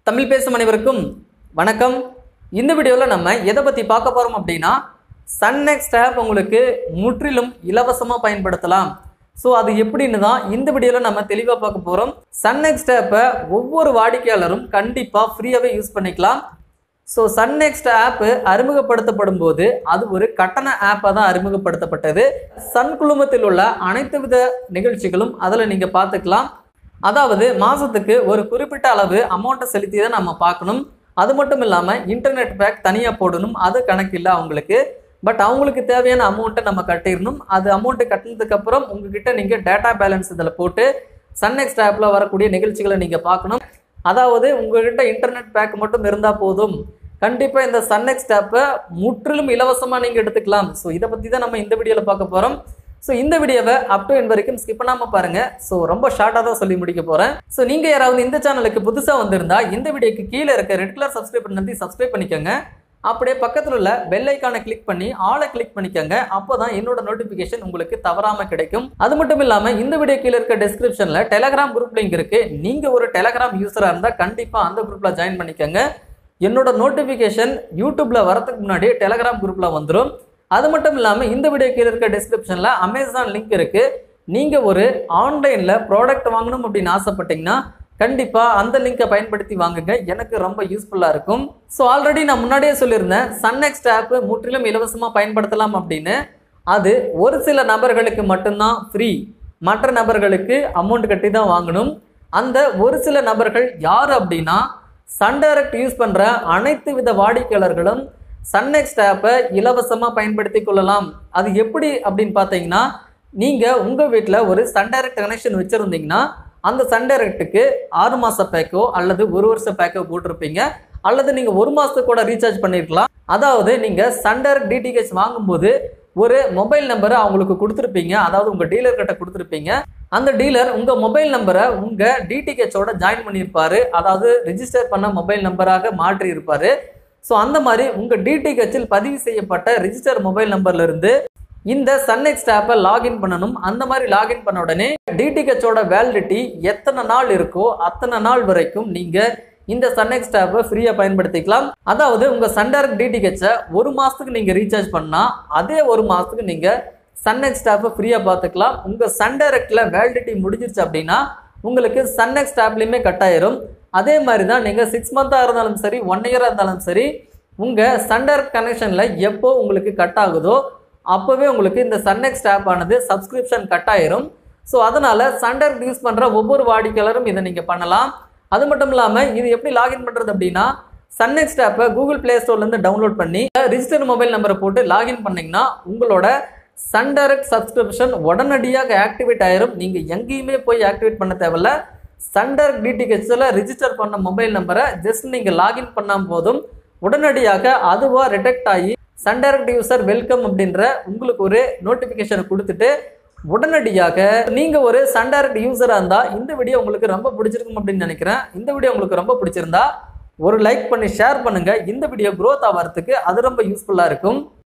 தமிழ் பேசும் அனைவருக்கும் வணக்கம் இந்த வீடியோவில் நம்ம எதை பற்றி பார்க்க போகிறோம் அப்படின்னா சன் நெக்ஸ்ட் ஆப் உங்களுக்கு முற்றிலும் இலவசமாக பயன்படுத்தலாம் ஸோ அது எப்படின்னு தான் இந்த வீடியோவில் நம்ம தெளிவாக பார்க்க போகிறோம் சன் நெக்ஸ்ட் ஆப்பை ஒவ்வொரு வாடிக்கையாளரும் கண்டிப்பாக ஃப்ரீயாகவே யூஸ் பண்ணிக்கலாம் ஸோ சன் நெக்ஸ்ட் ஆப் அறிமுகப்படுத்தப்படும் போது அது ஒரு கட்டண ஆப்பாக தான் அறிமுகப்படுத்தப்பட்டது சன் குழுமத்தில் உள்ள அனைத்து வித நிகழ்ச்சிகளும் அதில் நீங்கள் பார்த்துக்கலாம் அதாவது மாதத்துக்கு ஒரு குறிப்பிட்ட அளவு அமௌண்ட்டை செலுத்தி தான் நம்ம பார்க்கணும் அது மட்டும் இல்லாமல் இன்டர்நெட் பேக் தனியாக போடணும் அது கணக்கு இல்லை அவங்களுக்கு பட் அவங்களுக்கு தேவையான அமௌண்ட்டை நம்ம கட்டிடணும் அது அமௌண்ட்டு கட்டினதுக்கப்புறம் உங்ககிட்ட நீங்கள் டேட்டா பேலன்ஸ் இதில் போட்டு சன் நெக்ஸ்ட் ஆப்பில் வரக்கூடிய நிகழ்ச்சிகளை நீங்கள் பார்க்கணும் அதாவது உங்ககிட்ட இன்டர்நெட் பேக் மட்டும் இருந்தால் போதும் கண்டிப்பாக இந்த சன் நெக்ஸ்ட் ஆப்பை முற்றிலும் இலவசமாக நீங்கள் எடுத்துக்கலாம் ஸோ இதை பற்றி தான் நம்ம இந்த வீடியோவில் பார்க்க போகிறோம் ஸோ இந்த வீடியோவை அப் டு என் வரைக்கும் ஸ்கிப் பண்ணாமல் பாருங்க ஸோ ரொம்ப ஷார்ட்டாக தான் சொல்லி முடிக்க போகிறேன் ஸோ நீங்கள் யாராவது இந்த சேனலுக்கு புதுசாக வந்திருந்தா இந்த வீடியோக்கு கீழே இருக்க ரெட் கலர் சப்ஸ்கிரைப் பண்ணி சப்ஸ்கிரைப் பண்ணிக்கோங்க அப்படியே பக்கத்தில் உள்ள பெல் ஐக்கானை கிளிக் பண்ணி ஆளை கிளிக் பண்ணிக்கோங்க அப்போ தான் என்னோட நோட்டிஃபிகேஷன் உங்களுக்கு தவறாமல் கிடைக்கும் அது மட்டும் இல்லாமல் இந்த வீடியோ கீழே இருக்க டிஸ்கிரிப்ஷனில் டெலகிராம் குரூப் லிங்க் இருக்கு நீங்கள் ஒரு டெலகிராம் யூஸராக இருந்தால் கண்டிப்பாக அந்த குரூப்பில் ஜாயின் பண்ணிக்கோங்க என்னோட நோட்டிஃபிகேஷன் யூடியூப்ல வரதுக்கு முன்னாடி டெலகிராம் குரூப்பில் வந்துடும் அது மட்டும் இல்லாமல் இந்த வீடியோ கீழே இருக்க டிஸ்கிரிப்ஷனில் அமேசான் லிங்க் இருக்கு நீங்கள் ஒரு ஆன்லைனில் ப்ராடக்ட் வாங்கணும் அப்படின்னு ஆசைப்பட்டீங்கன்னா கண்டிப்பாக அந்த லிங்கை பயன்படுத்தி வாங்குங்க எனக்கு ரொம்ப யூஸ்ஃபுல்லாக இருக்கும் ஸோ ஆல்ரெடி நான் முன்னாடியே சொல்லியிருந்தேன் சன் நெக்ஸ்ட் ஆப் முற்றிலும் இலவசமாக பயன்படுத்தலாம் அப்படின்னு அது ஒரு சில நபர்களுக்கு மட்டும்தான் ஃப்ரீ மற்ற நபர்களுக்கு அமௌண்ட் கட்டி தான் வாங்கணும் அந்த ஒரு சில நபர்கள் யார் அப்படின்னா சன் டைரக்ட் யூஸ் பண்ணுற அனைத்து வித வாடிக்கையாளர்களும் சன் நெக்ஸ்ட் ஆப்பை இலவசமாக பயன்படுத்தி கொள்ளலாம் அது எப்படி அப்படின்னு பார்த்தீங்கன்னா நீங்கள் உங்கள் வீட்டில் ஒரு சன் டைரக்ட் கனெக்ஷன் வச்சுருந்தீங்கன்னா அந்த சன் டைரக்ட்டுக்கு ஆறு மாத பேக்கோ அல்லது ஒரு வருஷ பேக்கோ போட்டிருப்பீங்க அல்லது நீங்கள் ஒரு மாதத்துக்கு கூட ரீசார்ஜ் பண்ணியிருக்கலாம் அதாவது நீங்கள் சன் டைரக்ட் டிடிஹெச் வாங்கும்போது ஒரு மொபைல் நம்பரை அவங்களுக்கு கொடுத்துருப்பீங்க அதாவது உங்கள் டீலர் கிட்ட கொடுத்துருப்பீங்க அந்த டீலர் உங்கள் மொபைல் நம்பரை உங்கள் டிடிஹெச்சோட ஜாயின் பண்ணியிருப்பாரு அதாவது ரிஜிஸ்டர் பண்ண மொபைல் நம்பராக மாற்றி இருப்பாரு ஸோ அந்த மாதிரி உங்கள் டிடிஹெச்சில் பதிவு செய்யப்பட்ட ரிஜிஸ்டர் மொபைல் நம்பர்ல இருந்து இந்த சன்நெக்ஸ்ட் ஆப்பை லாகின் பண்ணணும் அந்த மாதிரி லாகின் பண்ண உடனே டிடிஹெச்சோட வேலிடிட்டி எத்தனை நாள் இருக்கோ அத்தனை நாள் வரைக்கும் நீங்கள் இந்த சன்நெக்ஸ்ட் ஆப்பை ஃப்ரீயாக பயன்படுத்திக்கலாம் அதாவது உங்கள் சன்டைரக்ட் டிடிஹெச்சை ஒரு மாதத்துக்கு நீங்கள் ரீசார்ஜ் பண்ணால் அதே ஒரு மாதத்துக்கு நீங்கள் சன்நெக்ஸ்ட் ஆப்பை ஃப்ரீயாக பார்த்துக்கலாம் உங்கள் சன்டைரக்டில் வேலிடிட்டி முடிஞ்சிருச்சு அப்படின்னா உங்களுக்கு சன்நெக்ஸ்ட் ஆப்லேயுமே கட் ஆயிரும் அதே மாதிரி தான் நீங்கள் சிக்ஸ் மந்த்தாக இருந்தாலும் சரி ஒன் இயராக இருந்தாலும் சரி உங்கள் சன்டைரக்ட் கனெக்ஷனில் எப்போ உங்களுக்கு கட் ஆகுதோ அப்போவே உங்களுக்கு இந்த சன்நெக்ஸ்ட் ஆப் ஆனது சப்ஸ்கிரிப்ஷன் கட் ஆயிரும் ஸோ அதனால் சன்டைரக்ட் யூஸ் பண்ணுற ஒவ்வொரு வாடிக்கையாளரும் இதை நீங்கள் பண்ணலாம் அது மட்டும் இல்லாமல் இது எப்படி லாகின் பண்ணுறது அப்படின்னா சன்நெக்ஸ்ட் ஆப்பை கூகுள் ப்ளே ஸ்டோர்லேருந்து டவுன்லோட் பண்ணி ரிஜிஸ்டர் மொபைல் நம்பரை போட்டு லாகின் பண்ணிங்கன்னா உங்களோட சன் டைரக்ட் சப்ஸ்கிரிப்ஷன் உடனடியாக ஆக்டிவேட் ஆயிரும் நீங்கள் எங்கேயுமே போய் ஆக்டிவேட் பண்ண தேவையில்ல சன் டைரக்ட் டிடிஹெச்சில் ரிஜிஸ்டர் பண்ண மொபைல் நம்பரை ஜஸ்ட் நீங்கள் லாகின் பண்ணால் போதும் உடனடியாக அதுவாக ரிடெக்ட் ஆகி சன் டைரக்ட் யூசர் வெல்கம் அப்படின்ற உங்களுக்கு ஒரு நோட்டிஃபிகேஷனை கொடுத்துட்டு உடனடியாக நீங்கள் ஒரு சன் டைரக்ட் யூசராக இருந்தால் இந்த வீடியோ உங்களுக்கு ரொம்ப பிடிச்சிருக்கும் அப்படின்னு நினைக்கிறேன் இந்த வீடியோ உங்களுக்கு ரொம்ப பிடிச்சிருந்தா ஒரு லைக் பண்ணி ஷேர் பண்ணுங்கள் இந்த வீடியோ க்ரோத் ஆகிறதுக்கு அது ரொம்ப யூஸ்ஃபுல்லாக இருக்கும்